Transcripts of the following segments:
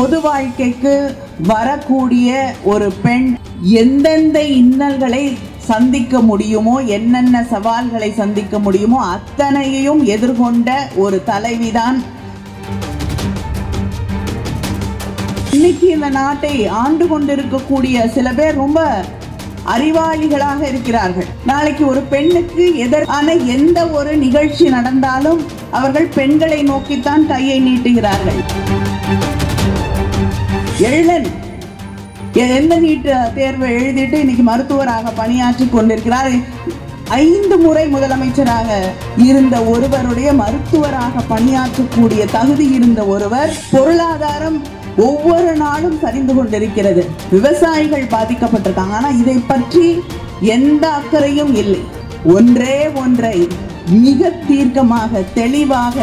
பொது வாழ்க்கைக்கு வரக்கூடிய ஒரு பெண் எந்தெந்த இன்னல்களை சந்திக்க முடியுமோ என்னென்ன சவால்களை சந்திக்க முடியுமோ அத்தனையையும் எதிர்கொண்ட ஒரு தலைவிதான் இன்னைக்கு இந்த நாட்டை ஆண்டு கொண்டிருக்கக்கூடிய சில பேர் ரொம்ப அறிவாளிகளாக இருக்கிறார்கள் நாளைக்கு ஒரு பெண்ணுக்கு எதற்கான எந்த ஒரு நிகழ்ச்சி நடந்தாலும் அவர்கள் பெண்களை நோக்கித்தான் கையை நீட்டுகிறார்கள் எழிலன் எந்த நீட் தேர்வு எழுதிட்டு இன்னைக்கு மருத்துவராக பணியாற்றி கொண்டிருக்கிறார் ஐந்து முறை முதலமைச்சராக இருந்த ஒருவருடைய மருத்துவராக பணியாற்றக்கூடிய தகுதி இருந்த ஒருவர் பொருளாதாரம் ஒவ்வொரு நாளும் சரிந்து கொண்டிருக்கிறது விவசாயிகள் பாதிக்கப்பட்டிருக்காங்க ஆனா இதை பற்றி எந்த அக்கறையும் இல்லை ஒன்றே ஒன்றை மிக தீர்க்கமாக தெளிவாக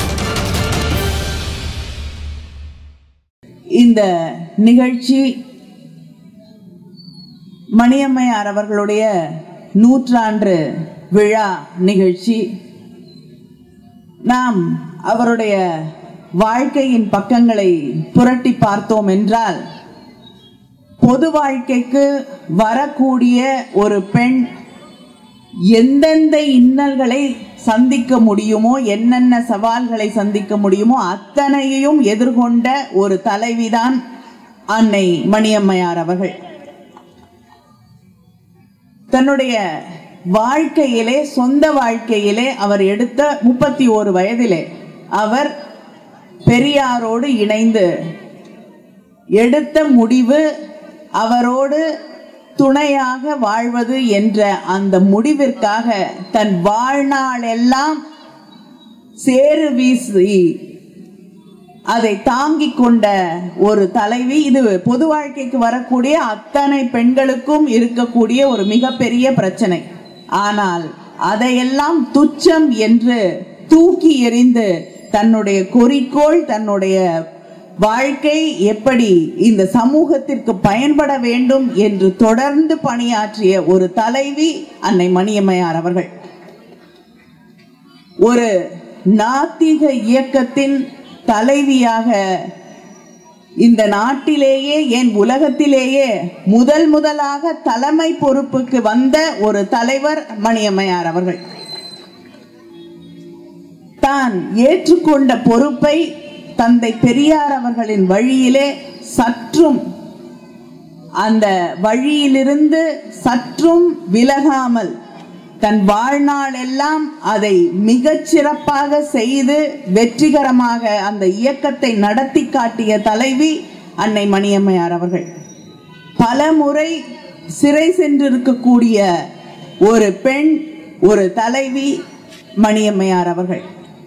இந்த நிகழ்ச்சி மணியம்மையார் அவர்களுடைய நூற்றாண்டு விழா நிகழ்ச்சி நாம் அவருடைய வாழ்க்கையின் பக்கங்களை புரட்டி பார்த்தோம் என்றால் பொது வாழ்க்கைக்கு வரக்கூடிய ஒரு பெண் எந்தெந்த இன்னல்களை சந்திக்க முடியுமோ என்னென்ன சவால்களை சந்திக்க முடியுமோ அத்தனையையும் எதிர்கொண்ட ஒரு தலைவிதான் அன்னை மணியம்மையார் அவர்கள் தன்னுடைய வாழ்க்கையிலே சொந்த வாழ்க்கையிலே அவர் எடுத்த முப்பத்தி ஓரு வயதிலே அவர் பெரியாரோடு இணைந்து எடுத்த முடிவு அவரோடு துணையாக வாழ்வது என்ற அந்த முடிவிற்காக தன் வாழ்நாளெல்லாம் சேறு வீசி அதை தாங்கிக் கொண்ட ஒரு தலைவி இது பொது வாழ்க்கைக்கு வரக்கூடிய அத்தனை பெண்களுக்கும் இருக்கக்கூடிய ஒரு மிகப்பெரிய பிரச்சனை ஆனால் அதையெல்லாம் துச்சம் என்று தூக்கி எறிந்து தன்னுடைய குறிக்கோள் தன்னுடைய வாழ்க்கை எப்படி இந்த சமூகத்திற்கு பயன்பட வேண்டும் என்று தொடர்ந்து பணியாற்றிய ஒரு தலைவி அன்னை மணியம்மையார் அவர்கள் ஒரு நாத்திக இயக்கத்தின் தலைவியாக இந்த நாட்டிலேயே ஏன் உலகத்திலேயே முதல் முதலாக தலைமை பொறுப்புக்கு வந்த ஒரு தலைவர் மணியம்மையார் அவர்கள் தான் ஏற்றுக்கொண்ட பொறுப்பை தந்தை பெரியார் அவர்களின் வழியிலே சற்றும் அந்த வழியிலிருந்து சற்றும் விலகாமல் தன் வாழ்நாளெல்லாம் அதை மிகச் சிறப்பாக செய்து வெற்றிகரமாக அந்த இயக்கத்தை நடத்தி காட்டிய தலைவி அன்னை மணியம்மையார் அவர்கள் பல முறை சிறை சென்றிருக்கக்கூடிய ஒரு பெண் ஒரு தலைவி மணியம்மையார் அவர்கள்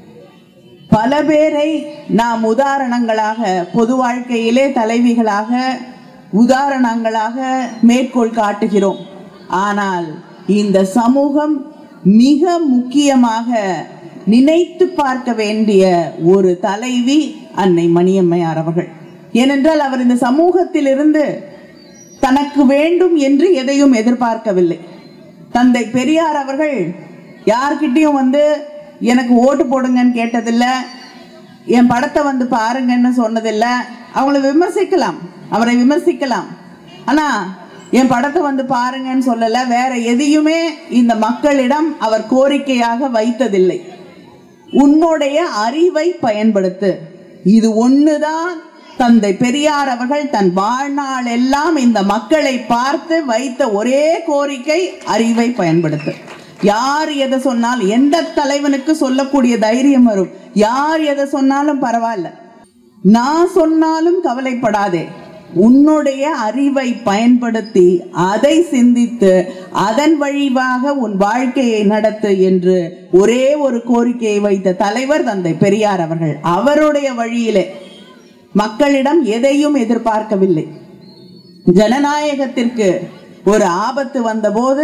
பல பேரை நாம் உதாரணங்களாக பொது வாழ்க்கையிலே தலைவிகளாக உதாரணங்களாக மேற்கோள் காட்டுகிறோம் ஆனால் இந்த சமூகம் மிக முக்கியமாக நினைத்து பார்க்க வேண்டிய ஒரு தலைவி அன்னை மணியம்மையார் அவர்கள் ஏனென்றால் அவர் இந்த சமூகத்திலிருந்து தனக்கு வேண்டும் என்று எதையும் எதிர்பார்க்கவில்லை தந்தை பெரியார் அவர்கள் யார்கிட்டயும் வந்து எனக்கு ஓட்டு போடுங்கன்னு கேட்டதில்ல என் படத்தை வந்து பாருங்கன்னு சொன்னதில்ல அவங்கள விமர்சிக்கலாம் அவரை விமர்சிக்கலாம் ஆனா என் படத்தை வந்து பாருங்கன்னு சொல்லல வேற எதையுமே இந்த மக்களிடம் அவர் கோரிக்கையாக வைத்ததில்லை உன்னுடைய அறிவை பயன்படுத்து இது ஒண்ணுதான் தந்தை பெரியார் அவர்கள் தன் வாழ்நாள் எல்லாம் இந்த மக்களை பார்த்து வைத்த ஒரே கோரிக்கை அறிவை பயன்படுத்து யார் எதை சொன்னால் எந்த தலைவனுக்கு சொல்லக்கூடிய தைரியம் வரும் யார் எதை சொன்னாலும் பரவாயில்ல நான் சொன்னாலும் கவலைப்படாதே உன்னுடைய அறிவை பயன்படுத்தி அதை சிந்தித்து அதன் வழிவாக உன் வாழ்க்கையை நடத்து என்று ஒரே ஒரு கோரிக்கையை வைத்த தலைவர் தந்தை பெரியார் அவர்கள் அவருடைய வழியிலே மக்களிடம் எதையும் எதிர்பார்க்கவில்லை ஜனநாயகத்திற்கு ஒரு ஆபத்து வந்தபோது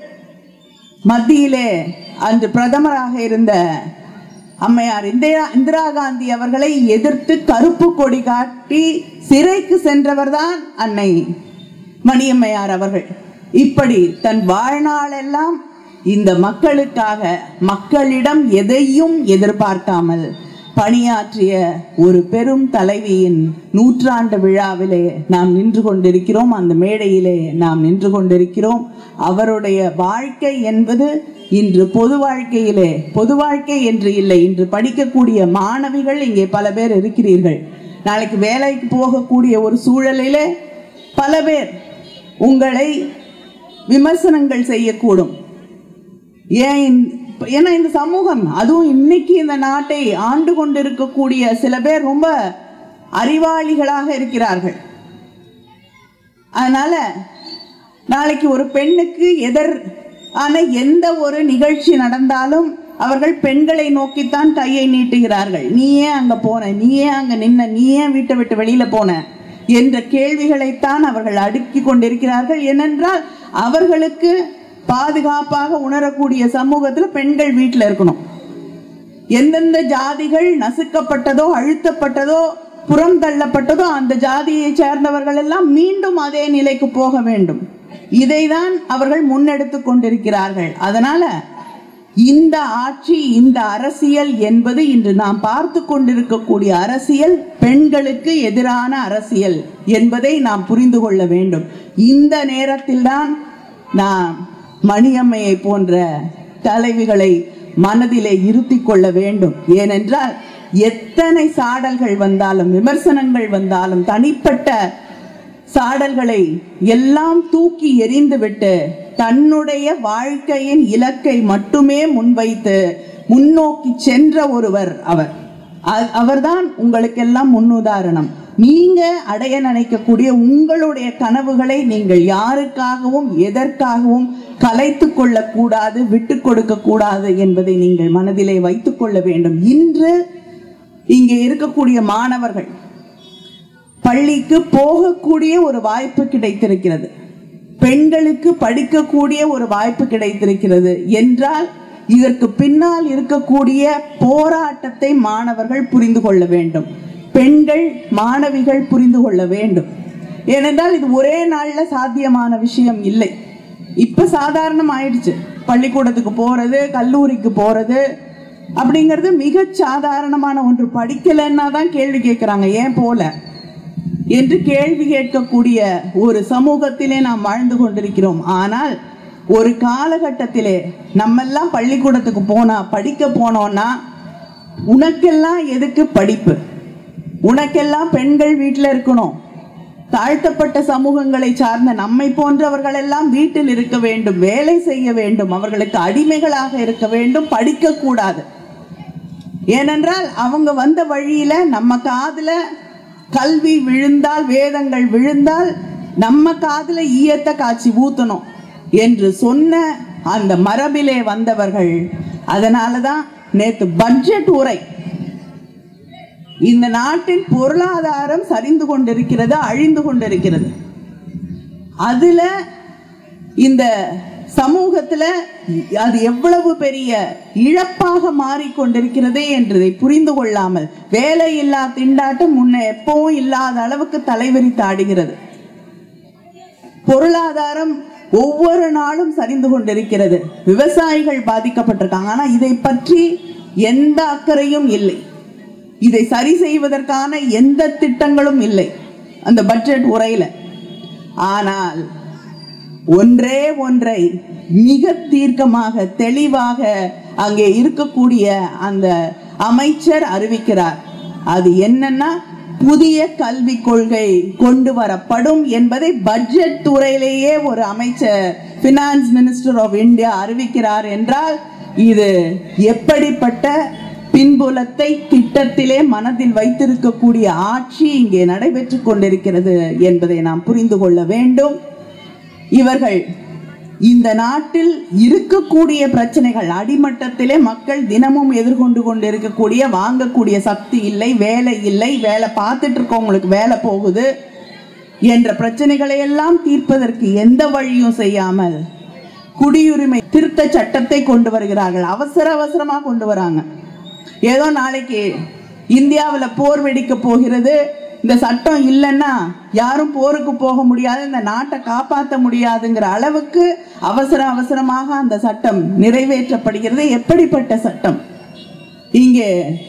மத்தியிலே அன்று பிரதமராக இருந்த அம்மையார் இந்திரா இந்திரா காந்தி அவர்களை எதிர்த்து கருப்பு கொடி காட்டி சிறைக்கு சென்றவர்தான் அன்னை மணியம்மையார் அவர்கள் இப்படி தன் வாழ்நாளெல்லாம் இந்த மக்களுக்காக மக்களிடம் எதையும் எதிர்பார்க்காமல் பணியாற்றிய ஒரு பெரும் தலைவியின் நூற்றாண்டு விழாவிலே நாம் நின்று கொண்டிருக்கிறோம் அந்த மேடையிலே நாம் நின்று கொண்டிருக்கிறோம் அவருடைய வாழ்க்கை என்பது இன்று பொது வாழ்க்கையிலே பொது வாழ்க்கை என்று இல்லை இன்று படிக்கக்கூடிய மாணவிகள் இங்கே பல பேர் இருக்கிறீர்கள் நாளைக்கு வேலைக்கு போகக்கூடிய ஒரு சூழலிலே பல பேர் உங்களை விமர்சனங்கள் செய்யக்கூடும் ஏன் இந்த- ஏன்னா இந்த சமூகம் அதுவும் இன்னைக்கு இந்த நாட்டை ஆண்டு கொண்டிருக்கக்கூடிய சில பேர் ரொம்ப அறிவாளிகளாக இருக்கிறார்கள் அதனால நாளைக்கு ஒரு பெண்ணுக்கு எதிர் ஆன எந்த ஒரு நிகழ்ச்சி நடந்தாலும் அவர்கள் பெண்களை நோக்கித்தான் கையை நீட்டுகிறார்கள் நீ ஏன் அங்க போன நீ ஏன் அங்க நின்ன நீ ஏன் வீட்டை விட்டு வெளியில போன என்ற கேள்விகளைத்தான் அவர்கள் அடுக்கி கொண்டிருக்கிறார்கள் ஏனென்றால் அவர்களுக்கு பாதுகாப்பாக உணரக்கூடிய சமூகத்துல பெண்கள் வீட்டில் இருக்கணும் எந்தெந்த ஜாதிகள் நசுக்கப்பட்டதோ அழுத்தப்பட்டதோ புறம் தள்ளப்பட்டதோ அந்த ஜாதியை சேர்ந்தவர்கள் எல்லாம் மீண்டும் அதே நிலைக்கு போக வேண்டும் இதைதான் அவர்கள் முன்னெடுத்து கொண்டிருக்கிறார்கள் அதனால இந்த ஆட்சி இந்த அரசியல் என்பது இன்று நாம் பார்த்து கொண்டிருக்கக்கூடிய அரசியல் பெண்களுக்கு எதிரான அரசியல் என்பதை நாம் புரிந்து கொள்ள வேண்டும் இந்த நேரத்தில்தான் நாம் மணியம்மையை போன்ற தலைவிகளை மனதிலே இருத்தி கொள்ள வேண்டும் ஏனென்றால் எத்தனை சாடல்கள் வந்தாலும் விமர்சனங்கள் வந்தாலும் தனிப்பட்ட சாடல்களை எல்லாம் தூக்கி எறிந்துவிட்டு தன்னுடைய வாழ்க்கையின் இலக்கை மட்டுமே முன்வைத்து முன்னோக்கி சென்ற ஒருவர் அவர் அ- அவர்தான் உங்களுக்கெல்லாம் முன்னுதாரணம் நீங்க அடைய நினைக்கக்கூடிய உங்களுடைய கனவுகளை நீங்கள் யாருக்காகவும் எதற்காகவும் கலைத்து கொள்ளக்கூடாது விட்டு கொடுக்க கூடாது என்பதை நீங்கள் மனதிலே வைத்துக் கொள்ள வேண்டும் இன்று இங்கே இருக்கக்கூடிய மாணவர்கள் பள்ளிக்கு போகக்கூடிய ஒரு வாய்ப்பு கிடைத்திருக்கிறது பெண்களுக்கு படிக்கக்கூடிய ஒரு வாய்ப்பு கிடைத்திருக்கிறது என்றால் இதற்கு பின்னால் இருக்கக்கூடிய போராட்டத்தை மாணவர்கள் புரிந்து கொள்ள வேண்டும் பெண்கள் மாணவிகள் புரிந்து கொள்ள வேண்டும் ஏனென்றால் இது ஒரே நாள்ல சாத்தியமான விஷயம் இல்லை இப்ப சாதாரணம் ஆயிடுச்சு பள்ளிக்கூடத்துக்கு போறது கல்லூரிக்கு போறது அப்படிங்கிறது மிக சாதாரணமான ஒன்று படிக்கலைன்னா தான் கேள்வி கேட்குறாங்க ஏன் போல என்று கேள்வி கேட்கக்கூடிய ஒரு சமூகத்திலே நாம் வாழ்ந்து கொண்டிருக்கிறோம் ஆனால் ஒரு காலகட்டத்திலே நம்மெல்லாம் பள்ளிக்கூடத்துக்கு போனா படிக்க போனோம்னா உனக்கெல்லாம் எதுக்கு படிப்பு உனக்கெல்லாம் பெண்கள் வீட்டில் இருக்கணும் தாழ்த்தப்பட்ட சமூகங்களை சார்ந்த நம்மை போன்றவர்கள் எல்லாம் வீட்டில் இருக்க வேண்டும் வேலை செய்ய வேண்டும் அவர்களுக்கு அடிமைகளாக இருக்க வேண்டும் படிக்க கூடாது ஏனென்றால் அவங்க வந்த வழியில நம்ம காதுல கல்வி விழுந்தால் வேதங்கள் விழுந்தால் நம்ம காதுல ஈயத்தை காய்ச்சி ஊத்தணும் என்று சொன்ன அந்த மரபிலே வந்தவர்கள் அதனால தான் நேத்து பட்ஜெட் உரை இந்த நாட்டின் பொருளாதாரம் சரிந்து கொண்டிருக்கிறது அழிந்து கொண்டிருக்கிறது அதுல இந்த சமூகத்துல அது எவ்வளவு பெரிய இழப்பாக மாறிக்கொண்டிருக்கிறதே என்றதை புரிந்து கொள்ளாமல் வேலை இல்லா திண்டாட்டம் முன்ன எப்பவும் இல்லாத அளவுக்கு தலைவரித்து ஆடுகிறது பொருளாதாரம் ஒவ்வொரு நாளும் சரிந்து கொண்டிருக்கிறது விவசாயிகள் பாதிக்கப்பட்டிருக்காங்க ஆனா இதை பற்றி எந்த அக்கறையும் இல்லை இதை சரி செய்வதற்கான எந்த திட்டங்களும் இல்லை அந்த பட்ஜெட் உரையில ஆனால் ஒன்றே ஒன்றை மிக தீர்க்கமாக தெளிவாக அங்கே இருக்கக்கூடிய அந்த அமைச்சர் அறிவிக்கிறார் அது என்னன்னா புதிய கல்விக் கொள்கை கொண்டு வரப்படும் என்பதை பட்ஜெட் துறையிலேயே ஒரு அமைச்சர் பினான்ஸ் மினிஸ்டர் ஆஃப் இந்தியா அறிவிக்கிறார் என்றால் இது எப்படிப்பட்ட பின்புலத்தை திட்டத்திலே மனதில் வைத்திருக்கக்கூடிய ஆட்சி இங்கே நடைபெற்று கொண்டிருக்கிறது என்பதை நாம் புரிந்து கொள்ள வேண்டும் இவர்கள் இந்த நாட்டில் இருக்கக்கூடிய பிரச்சனைகள் அடிமட்டத்திலே மக்கள் தினமும் எதிர்கொண்டு கொண்டிருக்கக்கூடிய வாங்கக்கூடிய சக்தி இல்லை வேலை இல்லை வேலை பார்த்துட்டு இருக்கவங்களுக்கு வேலை போகுது என்ற பிரச்சனைகளை எல்லாம் தீர்ப்பதற்கு எந்த வழியும் செய்யாமல் குடியுரிமை திருத்த சட்டத்தை கொண்டு வருகிறார்கள் அவசர அவசரமா கொண்டு வராங்க ஏதோ நாளைக்கு இந்தியாவில் போர் வெடிக்க போகிறது இந்த சட்டம் இல்லைன்னா யாரும் போருக்கு போக முடியாது இந்த நாட்டை காப்பாற்ற முடியாதுங்கிற அளவுக்கு அவசர அவசரமாக அந்த சட்டம் நிறைவேற்றப்படுகிறது எப்படிப்பட்ட சட்டம் இங்கே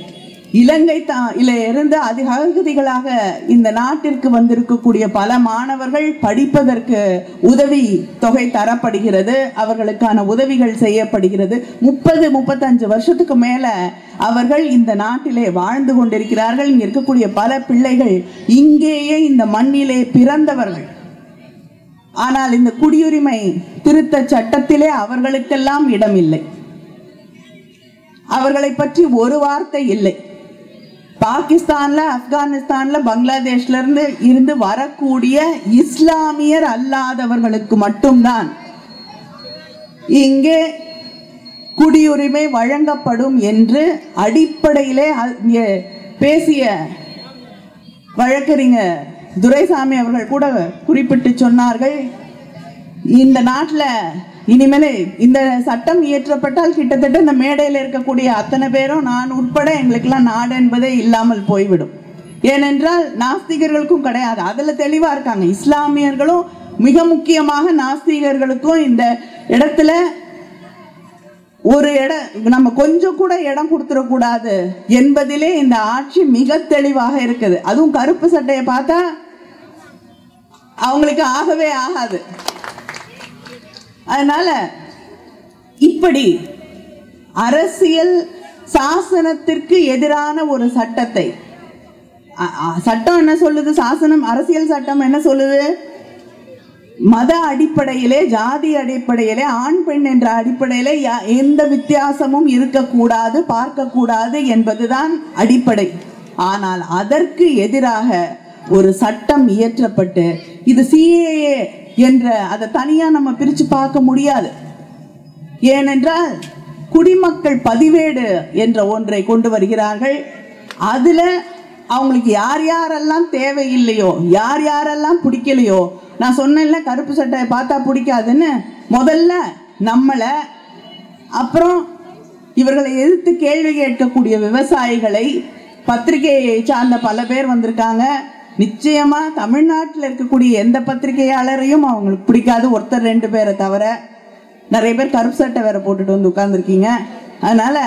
இலங்கை தாயில இருந்து அதிக அகதிகளாக இந்த நாட்டிற்கு வந்திருக்கக்கூடிய பல மாணவர்கள் படிப்பதற்கு உதவி தொகை தரப்படுகிறது அவர்களுக்கான உதவிகள் செய்யப்படுகிறது முப்பது முப்பத்தஞ்சு வருஷத்துக்கு மேல அவர்கள் இந்த நாட்டிலே வாழ்ந்து கொண்டிருக்கிறார்கள் இங்க இருக்கக்கூடிய பல பிள்ளைகள் இங்கேயே இந்த மண்ணிலே பிறந்தவர்கள் ஆனால் இந்த குடியுரிமை திருத்த சட்டத்திலே அவர்களுக்கெல்லாம் இடமில்லை அவர்களை பற்றி ஒரு வார்த்தை இல்லை பாகிஸ்தான்ல ஆப்கானிஸ்தான்ல பங்களாதேஷ்ல இருந்து இருந்து வரக்கூடிய இஸ்லாமியர் அல்லாதவர்களுக்கு மட்டும்தான் இங்கே குடியுரிமை வழங்கப்படும் என்று அடிப்படையிலே அ- இங்கே பேசிய வழக்கறிஞர் துரைசாமி அவர்கள் கூட குறிப்பிட்டு சொன்னார்கள் இந்த நாட்டில் இனிமேல் இந்த சட்டம் இயற்றப்பட்டால் கிட்டத்தட்ட இந்த மேடையில் இருக்கக்கூடிய அத்தனை பேரும் நான் உட்பட எங்களுக்கெல்லாம் நாடு என்பதே இல்லாமல் போய்விடும் ஏனென்றால் நாஸ்திகர்களுக்கும் கிடையாது அதில் தெளிவாக இருக்காங்க இஸ்லாமியர்களும் மிக முக்கியமாக நாஸ்திகர்களுக்கும் இந்த இடத்துல ஒரு இடம் நம்ம கொஞ்சம் கூட இடம் கொடுத்துடக்கூடாது என்பதிலே இந்த ஆட்சி மிக தெளிவாக இருக்குது அதுவும் கருப்பு சட்டையை பார்த்தா அவங்களுக்கு ஆகவே ஆகாது அதனால இப்படி அரசியல் சாசனத்திற்கு எதிரான ஒரு சட்டத்தை அ- அ- சட்டம் என்ன சொல்லுது சாசனம் அரசியல் சட்டம் என்ன சொல்லுது மத அடிப்படையிலே ஜாதி அடிப்படையிலே ஆண் பெண் என்ற அடிப்படையிலே யா- எந்த வித்தியாசமும் இருக்கக்கூடாது பார்க்கக்கூடாது என்பதுதான் அடிப்படை ஆனால் அதற்கு எதிராக ஒரு சட்டம் இயற்றப்பட்டு இது சிஏஏ என்ற அதை தனியா நம்ம பிரிச்சு பார்க்க முடியாது ஏனென்றால் குடிமக்கள் பதிவேடு என்ற ஒன்றை கொண்டு வருகிறார்கள் அதுல அவங்களுக்கு யார் யாரெல்லாம் தேவையில்லையோ யார் யாரெல்லாம் பிடிக்கலையோ நான் சொன்னேன்ல கருப்பு சட்டையை பார்த்தா பிடிக்காதுன்னு முதல்ல நம்மளை அப்புறம் இவர்களை எதிர்த்து கேள்வி கேட்கக்கூடிய விவசாயிகளை பத்திரிகையை சார்ந்த பல பேர் வந்திருக்காங்க நிச்சயமா தமிழ்நாட்டில் இருக்கக்கூடிய எந்த பத்திரிகையாளரையும் அவங்களுக்கு பிடிக்காது ஒருத்தர் ரெண்டு பேரை தவிர நிறைய பேர் கருப்பு சட்டை வேற போட்டுட்டு வந்து உட்கார்ந்துருக்கீங்க அதனால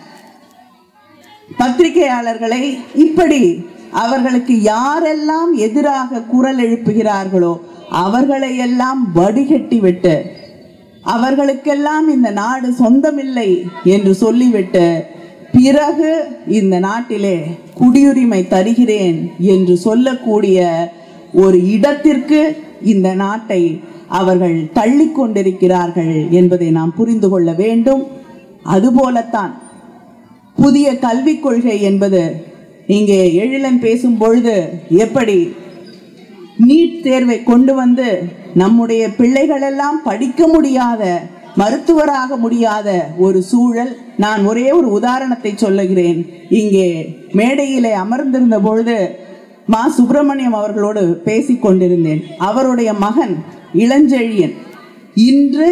பத்திரிகையாளர்களை இப்படி அவர்களுக்கு யாரெல்லாம் எதிராக குரல் எழுப்புகிறார்களோ அவர்களை எல்லாம் வடிகட்டி விட்டு அவர்களுக்கெல்லாம் இந்த நாடு சொந்தமில்லை என்று சொல்லிவிட்டு பிறகு இந்த நாட்டிலே குடியுரிமை தருகிறேன் என்று சொல்லக்கூடிய ஒரு இடத்திற்கு இந்த நாட்டை அவர்கள் தள்ளி கொண்டிருக்கிறார்கள் என்பதை நாம் புரிந்து கொள்ள வேண்டும் அதுபோலத்தான் புதிய கல்விக் கொள்கை என்பது இங்கே எழிலன் பேசும் பொழுது எப்படி நீட் தேர்வை கொண்டு வந்து நம்முடைய பிள்ளைகள் எல்லாம் படிக்க முடியாத மருத்துவராக முடியாத ஒரு சூழல் நான் ஒரே ஒரு உதாரணத்தை சொல்லுகிறேன் இங்கே மேடையிலே அமர்ந்திருந்த பொழுது மா சுப்பிரமணியம் அவர்களோடு பேசிக் கொண்டிருந்தேன் அவருடைய மகன் இளஞ்செழியன் இன்று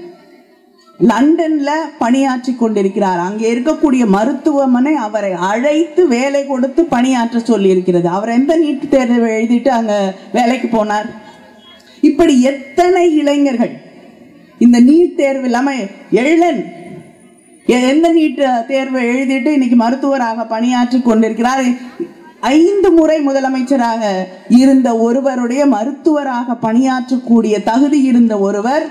லண்டன்ல பணியாற்றி கொண்டிருக்கிறார் அங்கே இருக்கக்கூடிய மருத்துவமனை அவரை அழைத்து வேலை கொடுத்து பணியாற்ற சொல்லி இருக்கிறது அவர் எந்த நீட் தேர்வு எழுதிட்டு அங்க வேலைக்கு போனார் இப்படி எத்தனை இளைஞர்கள் இந்த நீட் தேர்வு இல்லாம எழிலன் எ- எந்த நீட் தேர்வு எழுதிட்டு இன்னைக்கு மருத்துவராக பணியாற்றி கொண்டிருக்கிறார் ஐந்து முறை முதலமைச்சராக இருந்த ஒருவருடைய மருத்துவராக பணியாற்றக்கூடிய தகுதி இருந்த ஒருவர்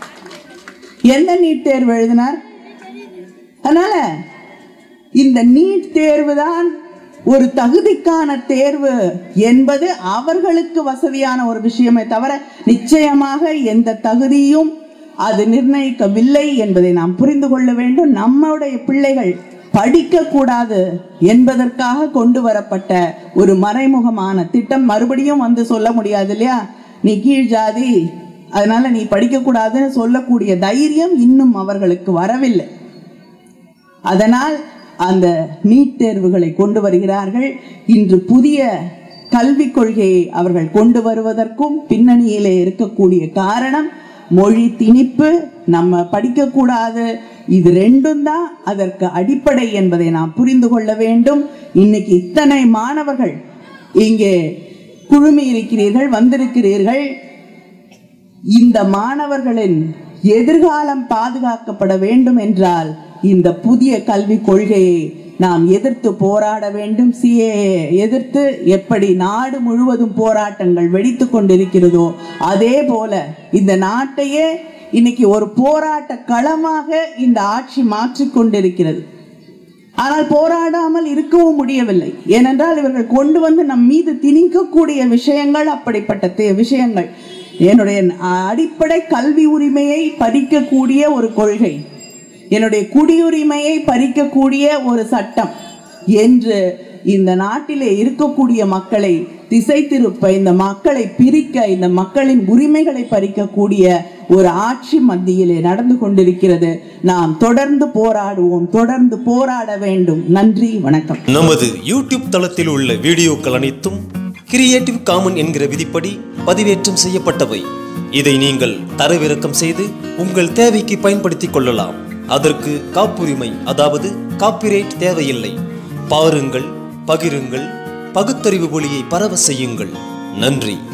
எந்த நீட் தேர்வு எழுதினார் அதனால இந்த நீட் தேர்வு தான் ஒரு தகுதிக்கான தேர்வு என்பது அவர்களுக்கு வசதியான ஒரு விஷயமே தவிர நிச்சயமாக எந்த தகுதியும் அது நிர்ணயிக்கவில்லை என்பதை நாம் புரிந்து கொள்ள வேண்டும் நம்முடைய பிள்ளைகள் படிக்க கூடாது என்பதற்காக கொண்டு வரப்பட்ட ஒரு மறைமுகமான திட்டம் மறுபடியும் வந்து சொல்ல முடியாது இல்லையா நீ கீழ் ஜாதி அதனால நீ படிக்க கூடாதுன்னு சொல்லக்கூடிய தைரியம் இன்னும் அவர்களுக்கு வரவில்லை அதனால் அந்த நீட் தேர்வுகளை கொண்டு வருகிறார்கள் இன்று புதிய கல்விக் கொள்கையை அவர்கள் கொண்டு வருவதற்கும் பின்னணியிலே இருக்கக்கூடிய காரணம் மொழி திணிப்பு நம்ம படிக்கக்கூடாது இது ரெண்டும் தான் அதற்கு அடிப்படை என்பதை நாம் புரிந்து கொள்ள வேண்டும் இன்னைக்கு இத்தனை மாணவர்கள் இங்கே குழுமி இருக்கிறீர்கள் வந்திருக்கிறீர்கள் இந்த மாணவர்களின் எதிர்காலம் பாதுகாக்கப்பட வேண்டும் என்றால் இந்த புதிய கல்விக் கொள்கையை நாம் எதிர்த்து போராட வேண்டும் சிஏ எதிர்த்து எப்படி நாடு முழுவதும் போராட்டங்கள் வெடித்து கொண்டிருக்கிறதோ அதே போல இந்த நாட்டையே இன்னைக்கு ஒரு போராட்ட களமாக இந்த ஆட்சி மாற்றிக் கொண்டிருக்கிறது ஆனால் போராடாமல் இருக்கவும் முடியவில்லை ஏனென்றால் இவர்கள் கொண்டு வந்து நம் மீது திணிக்கக்கூடிய விஷயங்கள் அப்படிப்பட்ட தே- விஷயங்கள் என்னுடைய அடிப்படை கல்வி உரிமையை பறிக்கக்கூடிய ஒரு கொள்கை என்னுடைய குடியுரிமையை பறிக்கக்கூடிய ஒரு சட்டம் என்று இந்த நாட்டிலே இருக்கக்கூடிய மக்களை திசை திருப்ப இந்த மக்களை பிரிக்க இந்த மக்களின் உரிமைகளை பறிக்கக்கூடிய ஒரு ஆட்சி மத்தியிலே நடந்து கொண்டிருக்கிறது நாம் தொடர்ந்து போராடுவோம் தொடர்ந்து போராட வேண்டும் நன்றி வணக்கம் நமது யூடியூப் தளத்தில் உள்ள வீடியோக்கள் அனைத்தும் கிரியேட்டிவ் காமன் என்கிற விதிப்படி பதிவேற்றம் செய்யப்பட்டவை இதை நீங்கள் தரவிறக்கம் செய்து உங்கள் தேவைக்கு பயன்படுத்திக் கொள்ளலாம் அதற்கு காப்புரிமை அதாவது காப்பிரைட் தேவையில்லை பாருங்கள் பகிருங்கள் பகுத்தறிவு ஒளியை பரவ செய்யுங்கள் நன்றி